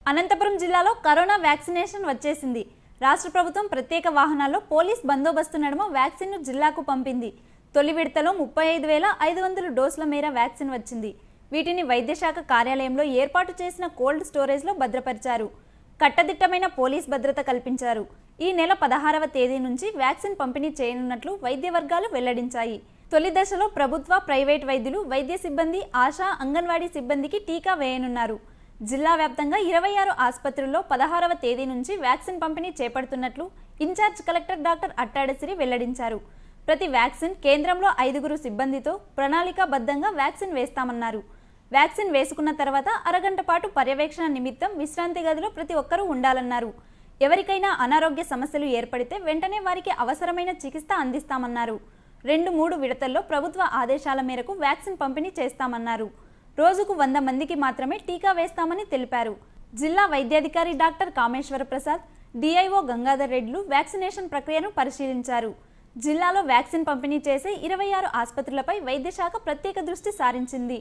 అనంతపురం జిల్లాలో corona vaccination వచ్చేసింది రాష్ట్ర ప్రభుత్వం ప్రత్యేక వాహనాల్లో పోలీస్ బందోబస్తు నడుమ వ్యాక్సిన్ను జిల్లాకు పంపింది తొలి విడతలో ముప్పై ఐదు వేల ఐదు వందల డోసుల మేర వ్యాక్సిన్ వచ్చింది వీటిని వైద్యశాఖ కార్యాలయంలో ఏర్పాటు చేసిన కోల్డ్ స్టోరేజ్లో భద్రపరిచారు కట్టదిట్టమైన పోలీస్ భద్రత కల్పించారు ఈ నెల పదహారవ తేదీ నుంచి వ్యాక్సిన్ పంపిణీ చేయనున్నట్లు వైద్య వర్గాలు వెల్లడించాయి తొలి దశలో ప్రభుత్వ ప్రైవేట్ వైద్యులు వైద్య సిబ్బంది ఆశా అంగన్వాడీ సిబ్బందికి టీకా వేయనున్నారు జిల్లా వ్యాప్తంగా ఇరవై ఆరు ఆసుపత్రుల్లో పదహారవ తేదీ నుంచి వ్యాక్సిన్ పంపిణీ చేపడుతున్నట్లు ఇన్ఛార్జ్ కలెక్టర్ డాక్టర్ అట్టాడసిరి వెల్లడించారు ప్రతి వ్యాక్సిన్ కేంద్రంలో ఐదుగురు సిబ్బందితో ప్రణాళికాబద్ధంగా వ్యాక్సిన్ వేస్తామన్నారు వ్యాక్సిన్ వేసుకున్న తర్వాత అరగంట పాటు పర్యవేక్షణ నిమిత్తం విశ్రాంతి గదిలో ప్రతి ఒక్కరూ ఉండాలన్నారు ఎవరికైనా అనారోగ్య సమస్యలు ఏర్పడితే వెంటనే వారికి అవసరమైన చికిత్స అందిస్తామన్నారు రెండు మూడు విడతల్లో ప్రభుత్వ ఆదేశాల మేరకు వ్యాక్సిన్ పంపిణీ చేస్తామన్నారు రోజుకు వంద మందికి మాత్రమే టీకా వేస్తామని తెలిపారు జిల్లా వైద్యాధికారి డాక్టర్ కామేశ్వర ప్రసాద్ డిఐఓ గంగాధర్ రెడ్లు వ్యాక్సినేషన్ ప్రక్రియను పరిశీలించారు జిల్లాలో వ్యాక్సిన్ పంపిణీ చేసే ఇరవై ఆరు ఆసుపత్రులపై వైద్యశాఖ ప్రత్యేక దృష్టి సారించింది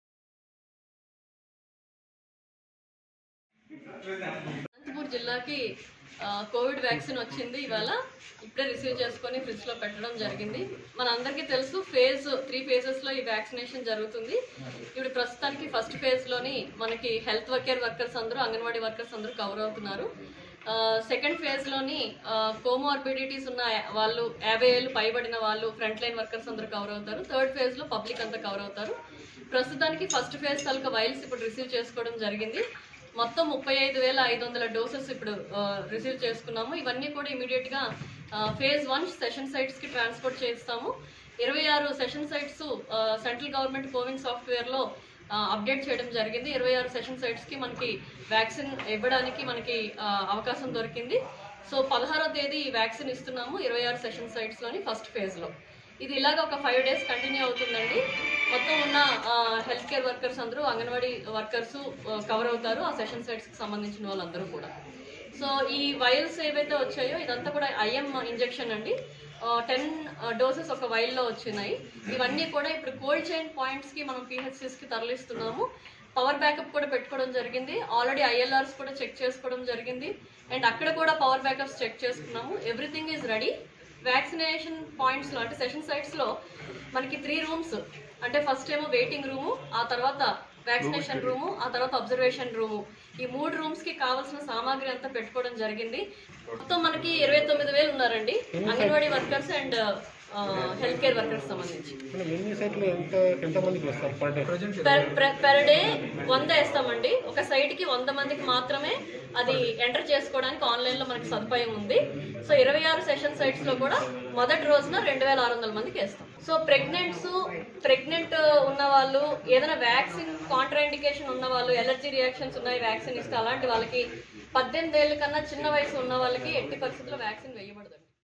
అనంతపూర్ జిల్లాకి ఆ, కోవిడ్ వ్యాక్సిన్ వచ్చింది ఇవాళ ఇప్పుడే రిసీవ్ చేసుకొని ఫ్రిడ్జ్ లో పెట్టడం జరిగింది మన అందరికీ తెలుసు ఫేజ్ త్రీ ఫేజెస్ లో ఈ వ్యాక్సినేషన్ జరుగుతుంది ఇప్పుడు ప్రస్తుతానికి ఫస్ట్ ఫేజ్ లోని మనకి హెల్త్ వర్కర్ వర్కర్స్ అందరూ అంగన్వాడీ వర్కర్స్ అందరూ కవర్ అవుతున్నారు సెకండ్ ఫేజ్ లోని కోమార్బిడిటీస్ ఉన్న వాళ్ళు యాభై ఏళ్ళు పైబడిన వాళ్ళు ఫ్రంట్ లైన్ వర్కర్స్ అందరూ కవర్ అవుతారు థర్డ్ ఫేజ్ లో పబ్లిక్ అంతా కవర్ అవుతారు ప్రస్తుతానికి ఫస్ట్ ఫేజ్ తాలూకా వైల్స్ ఇప్పుడు రిసీవ్ చేసుకోవడం జరిగింది మొత్తం ముప్పై ఐదు వేల ఐదు వందల డోసెస్ ఇప్పుడు రిసీవ్ చేసుకున్నాము ఇవన్నీ కూడా ఇమీడియట్ గా ఫేజ్ వన్ సెషన్ సైట్స్ కి ట్రాన్స్పోర్ట్ చేస్తాము ఇరవై ఆరు session sites central government CoWIN software లో అప్డేట్ చేయడం జరిగింది ఇరవై ఆరు సెషన్ సైట్స్ కి మనకి వ్యాక్సిన్ ఇవ్వడానికి మనకి ఆ, అవకాశం దొరికింది సో పదహారో తేదీ ఈ వ్యాక్సిన్ ఇస్తున్నాము ఇరవై ఆరు సెషన్ సైట్స్ లోని ఫస్ట్ ఫేజ్ లో ఇది ఇలాగ ఒక ఫైవ్ డేస్ కంటిన్యూ అవుతుందండి మొత్తం ఉన్న హెల్త్ కేర్ వర్కర్స్ అందరూ అంగన్వాడీ వర్కర్స్ కవర్ అవుతారు ఆ సెషన్ సైట్స్ కి సంబంధించిన వాళ్ళందరూ కూడా సో ఈ వైల్స్ ఏవైతే వచ్చాయో ఇదంతా కూడా ఐఎం ఇంజెక్షన్ అండి టెన్ డోసెస్ ఒక వైల్ లో వచ్చినాయి ఇవన్నీ కూడా ఇప్పుడు కోల్డ్ చైన్ పాయింట్స్ కి మనం పిహెచ్సిస్ కి తరలిస్తున్నాము పవర్ బ్యాకప్ కూడా పెట్టుకోవడం జరిగింది ఆల్రెడీ ఐఎల్ఆర్స్ కూడా చెక్ చేసుకోవడం జరిగింది అండ్ అక్కడ కూడా పవర్ బ్యాకప్స్ చెక్ చేసుకున్నాము everything is ready vaccination points లో అంటే సెషన్ సైట్స్ లో మనకి త్రీ రూమ్స్ అంటే ఫస్ట్ ఏమో వెయిటింగ్ రూము ఆ తర్వాత వ్యాక్సినేషన్ రూము ఆ తర్వాత అబ్జర్వేషన్ రూము ఈ మూడు రూమ్స్ కి కావాల్సిన సామాగ్రి అంతా పెట్టుకోవడం జరిగింది మొత్తం మనకి ఇరవై తొమ్మిది వేలు ఉన్నారండి Anganwadi workers and health care workers సంబంధించి మనం ఎన్ని సైట్లు ఎంత ఎంతమందికి వేస్తారు per day per per- per day వంద వేస్తామండి ఒక సైట్ కి వంద మందికి మాత్రమే అది ఎంటర్ చేసుకోవడానికి ఆన్లైన్ లో మనకి సదుపాయం ఉంది సో ఇరవై ఆరు సెషన్ సైట్స్ లో కూడా మొదటి రోజున రెండు వేల ఆరు వందల మందికి వేస్తాం సో ప్రెగ్నెంట్స్ ప్రెగ్నెంట్ ఉన్న వాళ్ళు ఏదైనా వ్యాక్సిన్ కాంట్రా ఇండికేషన్ ఉన్న వాళ్ళు ఎలర్జీ రియాక్షన్స్ ఉన్నాయి వ్యాక్సిన్ ఇస్తే అలాంటి వాళ్ళకి పద్దెనిమిది ఏళ్ళ కన్నా చిన్న వయసు ఉన్న వాళ్ళకి ఎట్టి పరిస్థితుల్లో వ్యాక్సిన్ వేయబడదండి